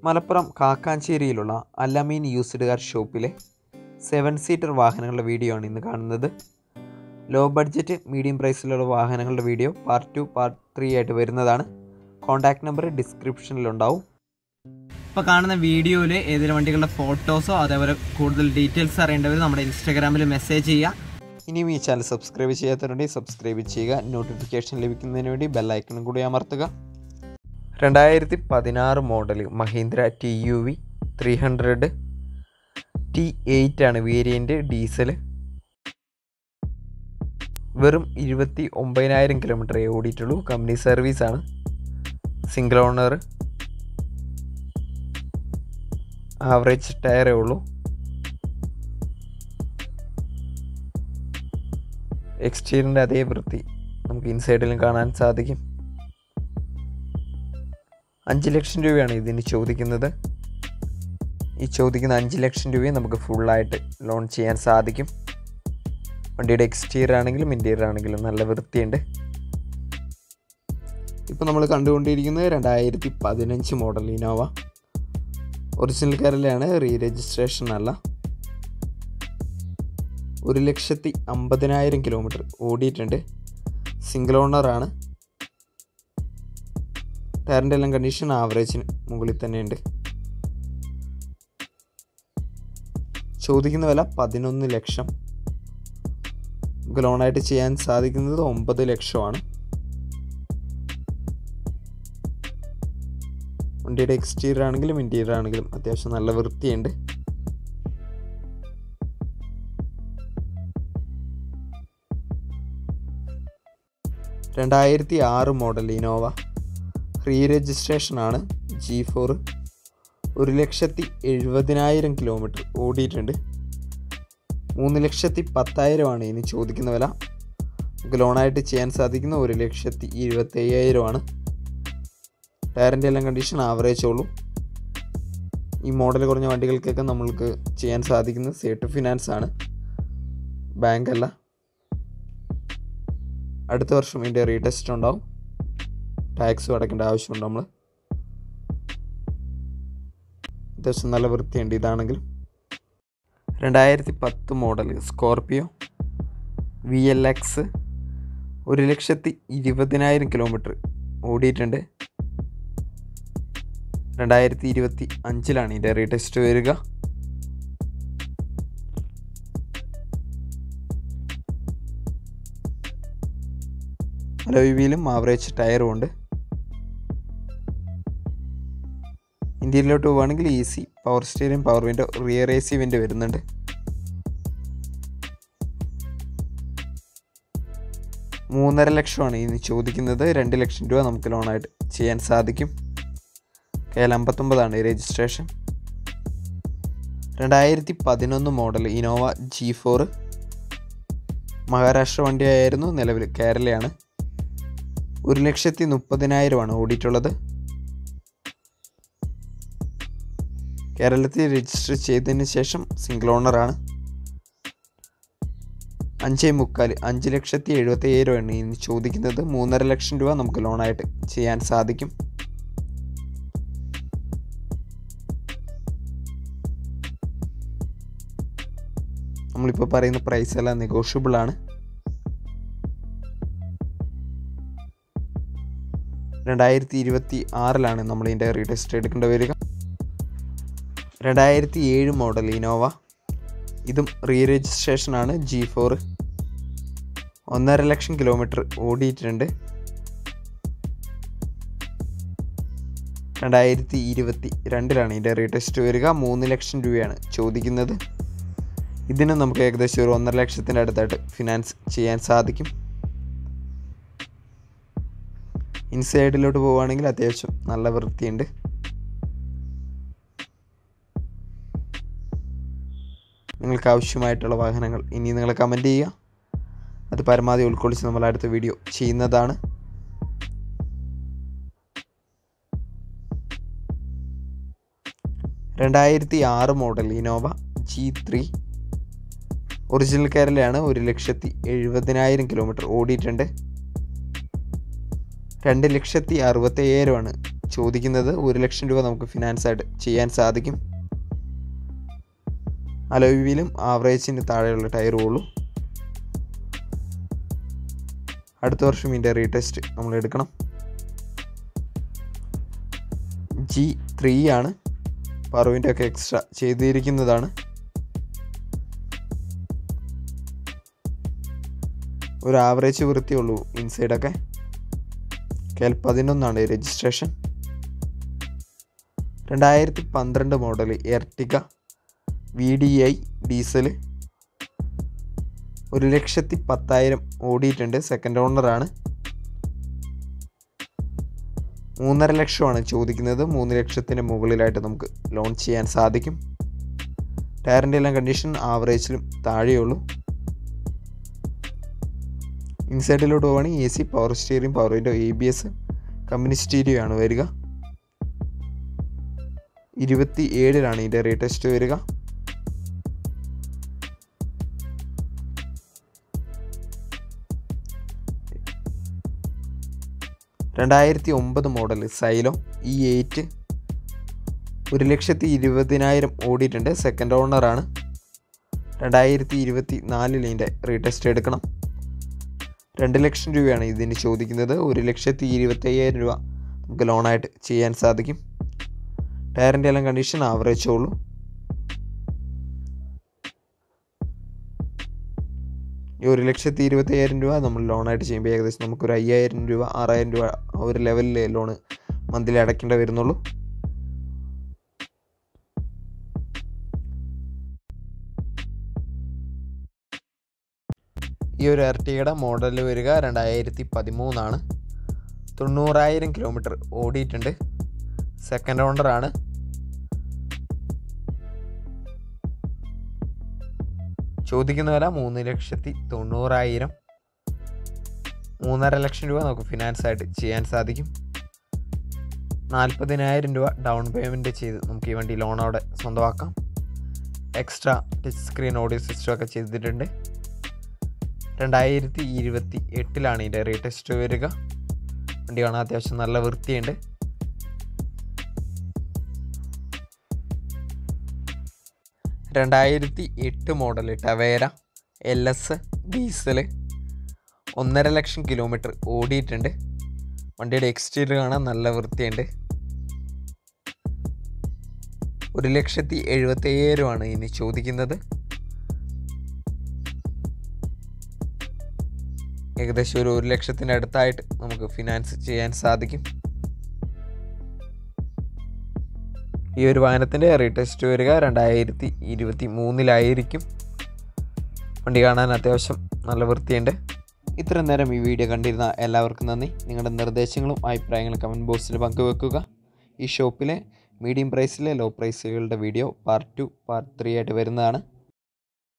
മലപ്പുറം കാക്കാഞ്ചേരിയിലുള്ള അല്ലമീൻ used car ഷോപ്പിലെ സെവൻ സീറ്റർ വാഹനങ്ങളുടെ വീഡിയോ ആണ് ഇന്ന് കാണുന്നത് ലോ ബഡ്ജറ്റ് മീഡിയം പ്രൈസിലുള്ള വാഹനങ്ങളുടെ video part two part three ആയിട്ട് വരുന്നതാണ് കോൺടാക്ട് നമ്പർ ഡിസ്ക്രിപ്ഷനിലുണ്ടാവും ഇപ്പോൾ കാണുന്ന വീഡിയോയിൽ ഏതെങ്കിലും വണ്ടികളുടെ ഫോട്ടോസോ അതേപോലെ കൂടുതൽ ഡീറ്റെയിൽസ് അറിയേണ്ടവർ നമ്മുടെ ഇൻസ്റ്റാഗ്രാമിൽ മെസ്സേജ് ചെയ്യുക ഇനിയും ഈ ചാനൽ സബ്സ്ക്രൈബ് ചെയ്യാത്തവരുണ്ടെങ്കിൽ സബ്സ്ക്രൈബ് ചെയ്യുക നോട്ടിഫിക്കേഷൻ ലഭിക്കുന്നതിന് വേണ്ടി ബെല്ലൈക്കണും കൂടി അമർത്തുക രണ്ടായിരത്തി പതിനാറ് model Mahindra T U V three hundred T eight ആണ് വേരിയൻ്റ് ഡീസൽ വെറും ഇരുപത്തി ഒമ്പതിനായിരം കിലോമീറ്ററേ ഓടിയിട്ടുള്ളൂ കമ്പനി സർവീസാണ് സിംഗിൾ ഓണർ ആവറേജ് ടയറേ ഉള്ളൂ എക്സ്റ്റീരിയറിൻ്റെ അതേ വൃത്തി നമുക്ക് ഇൻസൈഡിലും കാണാൻ സാധിക്കും അഞ്ച് ലക്ഷം രൂപയാണ് ഇതിന് ചോദിക്കുന്നത് ഈ ചോദിക്കുന്ന അഞ്ച് ലക്ഷം രൂപയും നമുക്ക് ഫുള്ളായിട്ട് ലോൺ ചെയ്യാൻ സാധിക്കും വണ്ടിയുടെ എക്സ്റ്റീരിയർ ആണെങ്കിലും ഇൻറ്റീരിയർ ആണെങ്കിലും നല്ല വൃത്തിയുണ്ട് ഇപ്പോൾ നമ്മൾ കണ്ടുകൊണ്ടിരിക്കുന്നത് രണ്ടായിരത്തി പതിനഞ്ച് മോഡൽ ഇനോവ ഒറിജിനൽ കാറിലാണ് റീ രജിസ്ട്രേഷൻ അല്ല ഒരു ലക്ഷത്തി അമ്പതിനായിരം കിലോമീറ്റർ ഓടിയിട്ടുണ്ട് സിംഗിൾ ഓണറാണ് ടയറിൻ്റെ എല്ലാം കണ്ടീഷൻ ആവറേജിന് മുകളിൽ തന്നെയുണ്ട് ചോദിക്കുന്ന വില പതിനൊന്ന് ലക്ഷം നമുക്ക് ലോണായിട്ട് ചെയ്യാൻ സാധിക്കുന്നത് ഒമ്പത് ലക്ഷമാണ് വണ്ടിയുടെ എക്സ്റ്റീരിയർ ആണെങ്കിലും ഇൻറ്റീരിയർ ആണെങ്കിലും അത്യാവശ്യം നല്ല വൃത്തിയുണ്ട് രണ്ടായിരത്തി ആറ് മോഡൽ ഇനോവ റീ രജിസ്ട്രേഷൻ ആണ് ജി ഫോർ ഒരു ലക്ഷത്തി എഴുപതിനായിരം കിലോമീറ്റർ ഓടിയിട്ടുണ്ട് മൂന്ന് ലക്ഷത്തി പത്തായിരമാണ് ഇനി ചോദിക്കുന്ന വില നമുക്ക് ലോണായിട്ട് ചെയ്യാൻ സാധിക്കുന്ന ഒരു ലക്ഷത്തി ഇരുപത്തി അയ്യായിരമാണ് ടയറിൻ്റെ എല്ലാം കണ്ടീഷൻ ആവറേജ് ഉള്ളൂ ഈ മോഡൽ കുറഞ്ഞ വണ്ടികൾക്കൊക്കെ നമ്മൾക്ക് ചെയ്യാൻ സാധിക്കുന്നത് സേട്ട് ഫിനാൻസ് ആണ് ബാങ്ക് അല്ല അടുത്ത വർഷം ഇതിൻ്റെ റീടെസ്റ്റ് ഉണ്ടാവും ടാക്സും അടയ്ക്കേണ്ട ആവശ്യമുണ്ട് നമ്മൾ അത്യാവശ്യം നല്ല വൃത്തിയുണ്ട് ഇതാണെങ്കിലും രണ്ടായിരത്തി പത്ത് model Scorpio V L X ഒരു ലക്ഷത്തി ഇരുപതിനായിരം കിലോമീറ്റർ ഓടിയിട്ടുണ്ട് രണ്ടായിരത്തി ഇരുപത്തി അഞ്ചിലാണ് ഇതിൻ്റെ റീടെസ്റ്റ് വരിക അലോയ് വീലും ആവറേജ് ടയറും ഉണ്ട് ഇന്ത്യയിലോട്ട് പോവുകയാണെങ്കിൽ easy power steering power window rear A C window വരുന്നുണ്ട് മൂന്നര ലക്ഷമാണ് ഇനി ചോദിക്കുന്നത് രണ്ട് ലക്ഷം രൂപ നമുക്ക് ലോണായിട്ട് ചെയ്യാൻ സാധിക്കും കെ എൽ അമ്പത്തൊമ്പതാണ് രജിസ്ട്രേഷൻ രണ്ടായിരത്തി പതിനൊന്ന് model Innova G four Maharashtra വണ്ടിയായിരുന്നു നിലവിൽ കേരളയാണ് ഒരു ലക്ഷത്തി മുപ്പതിനായിരമാണ് ഓടിയിട്ടുള്ളത് കേരളത്തിൽ രജിസ്റ്റർ ചെയ്തതിന് ശേഷം സിംഗിൾ ഓണറാണ് അഞ്ചേ മുക്കാൽ അഞ്ച് ലക്ഷത്തി എഴുപത്തി അയ്യായിരമാണ് ഇനി ചോദിക്കുന്നത് മൂന്നര ലക്ഷം രൂപ നമുക്ക് ലോണായിട്ട് ചെയ്യാൻ സാധിക്കും നമ്മളിപ്പോൾ പറയുന്ന പ്രൈസ് എല്ലാം നെഗോഷ്യബിൾ ആണ് രണ്ടായിരത്തി ഇരുപത്തി ആറിലാണ് നമ്മൾ ഇതിൻ്റെ റീടെസ്റ്റ് എടുക്കേണ്ടി വരിക രണ്ടായിരത്തി ഏഴ് മോഡൽ ഇനോവ ഇതും റീ രജിസ്ട്രേഷൻ ആണ് ജി ഫോർ ഒന്നര ലക്ഷം കിലോമീറ്റർ ഓടിയിട്ടുണ്ട് രണ്ടായിരത്തി ഇരുപത്തി രണ്ടിലാണ് ഇതിൻ്റെ റീടെസ്റ്റ് വരിക മൂന്ന് ലക്ഷം രൂപയാണ് ചോദിക്കുന്നത് ഇതിന് നമുക്ക് ഏകദേശം ഒരു ഒന്നര ലക്ഷത്തിൻ്റെ അടുത്തായിട്ട് ഫിനാൻസ് ചെയ്യാൻ സാധിക്കും ഇൻസൈഡിലോട്ട് പോവുകയാണെങ്കിൽ അത്യാവശ്യം നല്ല വൃത്തിയുണ്ട് നിങ്ങൾക്ക് ആവശ്യമായിട്ടുള്ള വാഹനങ്ങൾ ഇനി നിങ്ങൾ കമൻറ്റ് ചെയ്യുക അത് പരമാവധി ഉൾക്കൊള്ളിച്ച് നമ്മൾ അടുത്ത വീഡിയോ ചെയ്യുന്നതാണ് രണ്ടായിരത്തി ആറ് model Innova G three original കേരളയാണ് ഒരു ലക്ഷത്തി എഴുപതിനായിരം കിലോമീറ്റർ ഓടിയിട്ടുണ്ട് രണ്ട് ലക്ഷത്തി അറുപത്തയ്യായിരമാണ് ചോദിക്കുന്നത് ഒരു ലക്ഷം രൂപ നമുക്ക് ഫിനാൻസ് ആയിട്ട് ചെയ്യാൻ സാധിക്കും അലോയ് വീലും ആവറേജിന് താഴെയുള്ള ടയറും ഉള്ളൂ അടുത്ത വർഷം ഇതിൻ്റെ റീടെസ്റ്റ് നമ്മൾ എടുക്കണം ജി ത്രീ ആണ് പറുവിൻ്റെ ഒക്കെ എക്സ്ട്രാ ചെയ്തിരിക്കുന്നതാണ് ഒരു ആവറേജ് വൃത്തിയുള്ളൂ ഇൻസൈഡൊക്കെ കെ എൽ പതിനൊന്നാണ് രജിസ്ട്രേഷൻ രണ്ടായിരത്തി പന്ത്രണ്ട് model Ertiga V D I diesel ഒരു ലക്ഷത്തി പത്തായിരം ഓടിയിട്ടുണ്ട് സെക്കൻഡ് ഓണറാണ് മൂന്നര ലക്ഷമാണ് ചോദിക്കുന്നത് മൂന്ന് ലക്ഷത്തിന് മുകളിലായിട്ട് നമുക്ക് ലോൺ ചെയ്യാൻ സാധിക്കും ടയറിൻ്റെ എല്ലാം കണ്ടീഷൻ ആവറേജിലും താഴെയുള്ളൂ ഇൻസൈഡിലോട്ട് പോവുകയാണെങ്കിൽ A C power steering power window A B S company stereo ആണ് വരിക ഇരുപത്തി ഏഴിലാണ് ഇതിൻ്റെ റേറ്റസ്റ്റ് വരിക രണ്ടായിരത്തി ഒമ്പത് മോഡൽ സൈലോ ഇ എയ്റ്റ് ഒരു ലക്ഷത്തി ഇരുപതിനായിരം ഓടിയിട്ടുണ്ട് സെക്കൻഡ് ഓണറാണ് രണ്ടായിരത്തി ഇരുപത്തി നാലിൽ ഇതിൻ്റെ റീടെസ്റ്റ് എടുക്കണം രണ്ട് ലക്ഷം രൂപയാണ് ഇതിന് ചോദിക്കുന്നത് ഒരു ലക്ഷത്തി ഇരുപത്തയ്യായിരം രൂപ നമുക്ക് ലോണായിട്ട് ചെയ്യാൻ സാധിക്കും ടയറിൻ്റെ എല്ലാം കണ്ടീഷൻ ആവറേജേ ഉള്ളൂ ഈ ഒരു ലക്ഷത്തി ഇരുപത്തയ്യായിരം രൂപ നമ്മൾ ലോണായിട്ട് ചെയ്യുമ്പോൾ ഏകദേശം നമുക്കൊരു അയ്യായിരം രൂപ ആറായിരം രൂപ ആ ഒരു ലെവലിൽ ലോണ് മന്ത്ലി അടയ്ക്കേണ്ടി വരുന്നുള്ളൂ ഈ ഒരു എർട്ടിയുടെ മോഡൽ വരിക രണ്ടായിരത്തി പതിമൂന്നാണ് തൊണ്ണൂറായിരം കിലോമീറ്റർ ഓടിയിട്ടുണ്ട് സെക്കൻഡ് ഓണറാണ് ചോദിക്കുന്ന വില മൂന്ന് ലക്ഷത്തി തൊണ്ണൂറായിരം മൂന്നര ലക്ഷം രൂപ നമുക്ക് ഫിനാൻസ് ആയിട്ട് ചെയ്യാൻ സാധിക്കും നാൽപ്പതിനായിരം രൂപ ഡൗൺ പേയ്മെൻറ്റ് ചെയ്ത് നമുക്ക് ഈ വണ്ടി ലോണോടെ സ്വന്തമാക്കാം extra touch screen audio system ഒക്കെ ചെയ്തിട്ടുണ്ട് രണ്ടായിരത്തി ഇരുപത്തി എട്ടിലാണ് ഇതിൻ്റെ റീടെസ്റ്റ് വരിക വണ്ടി കാണാൻ അത്യാവശ്യം നല്ല വൃത്തിയുണ്ട് രണ്ടായിരത്തി എട്ട് model Tavera L S diesel ഒന്നര ലക്ഷം കിലോമീറ്റർ ഓടിയിട്ടുണ്ട് വണ്ടിയുടെ എക്സ്റ്റീരിയർ കാണാൻ നല്ല വൃത്തിയുണ്ട് ഒരു ലക്ഷത്തി എഴുപത്തി അയ്യായിരമാണ് ഇനി ചോദിക്കുന്നത് ഏകദേശം ഒരു ഒരു ലക്ഷത്തിൻ്റെ അടുത്തായിട്ട് നമുക്ക് ഫിനാൻസ് ചെയ്യാൻ സാധിക്കും ഈ ഒരു വാഹനത്തിൻ്റെ റീടെസ്റ്റ് വരിക രണ്ടായിരത്തി ഇരുപത്തി മൂന്നിലായിരിക്കും വണ്ടി കാണാൻ അത്യാവശ്യം നല്ല വൃത്തിയുണ്ട് ഇത്ര നേരം ഈ വീഡിയോ കണ്ടിരുന്ന എല്ലാവർക്കും നന്ദി നിങ്ങളുടെ നിർദ്ദേശങ്ങളും അഭിപ്രായങ്ങളും കമൻറ്റ് ബോക്സിൽ പങ്കുവെക്കുക ഈ ഷോപ്പിലെ മീഡിയം പ്രൈസിലെ ലോ പ്രൈസുകളുടെ video part two part three ആയിട്ട് വരുന്നതാണ്